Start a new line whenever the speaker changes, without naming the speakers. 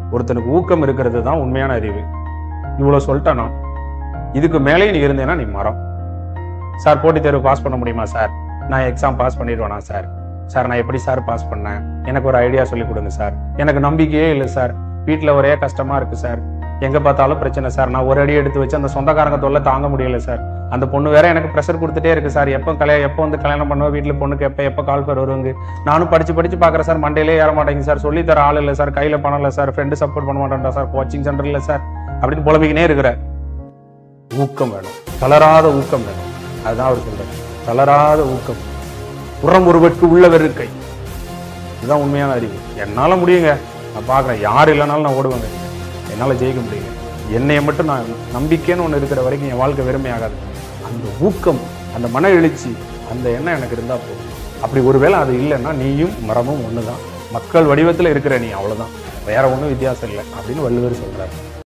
ஒருத்தனுக்கு ஊக்கம் இருக்கிறது தான் உண்மையான அறிவு இவ்வளோ சொல்லிட்டேனா இதுக்கு மேலேயும் நீ இருந்தேன்னா நீ மரம் சார் போட்டித் தேர்வு பாஸ் பண்ண முடியுமா சார் நான் எக்ஸாம் பாஸ் பண்ணிடுவேனா சார் சார் நான் எப்படி சார் பாஸ் பண்ணேன் எனக்கு ஒரு ஐடியா சொல்லி கொடுங்க சார் எனக்கு நம்பிக்கையே இல்லை சார் வீட்டில் ஒரே கஷ்டமா இருக்கு சார் எங்க பார்த்தாலும் பிரச்சனை சார் நான் ஒரு அடி எடுத்து வச்சு அந்த சொந்தக்காரங்க தொல்லை தாங்க முடியல சார் அந்த பொண்ணு வேற எனக்கு ப்ரெஷர் கொடுத்துட்டே இருக்கு சார் எப்போ கல்யாணம் எப்போ வந்து கல்யாணம் பண்ணுவோம் வீட்டில் பொண்ணுக்கு எப்போ எப்போ கால் பேர் வருவாங்க நானும் படிச்சு படிச்சு பார்க்குறேன் சார் மண்டையிலே ஏற மாட்டேங்குது சார் சொல்லி தர ஆள் இல்லை சார் கையில் பணம் இல்லை சார் ஃப்ரெண்டு சப்போர்ட் பண்ண மாட்டேன்டா சார் கோச்சிங் சென்டர் இல்லை சார் அப்படின்னு புலம்பிக்கினே இருக்கிற ஊக்கம் வேணும் தளராத ஊக்கம் வேணும் அதுதான் அவர் சொல்றாரு தளராத ஊக்கம் புறம் ஒருவருக்கு உள்ள வெறுக்கை இதுதான் உண்மையான அறிவு என்னால முடியுங்க நான் பார்க்குறேன் யார் இல்லைனாலும் நான் ஓடுவேங்க என்னால் ஜெயிக்க முடியுங்க என்னைய மட்டும் நான் நம்பிக்கைன்னு ஒன்று இருக்கிற வரைக்கும் என் வாழ்க்கை வெறுமையாகாது அந்த ஊக்கம் அந்த மன எழுச்சி அந்த எண்ணம் எனக்கு இருந்தால் போதும் அப்படி ஒருவேளை அது இல்லைன்னா நீயும் மரமும் ஒன்று தான் மக்கள் வடிவத்தில் இருக்கிற நீ அவ்வளோதான் வேற ஒன்றும் வித்தியாசம் இல்லை அப்படின்னு வள்ளுவர் சொல்றாரு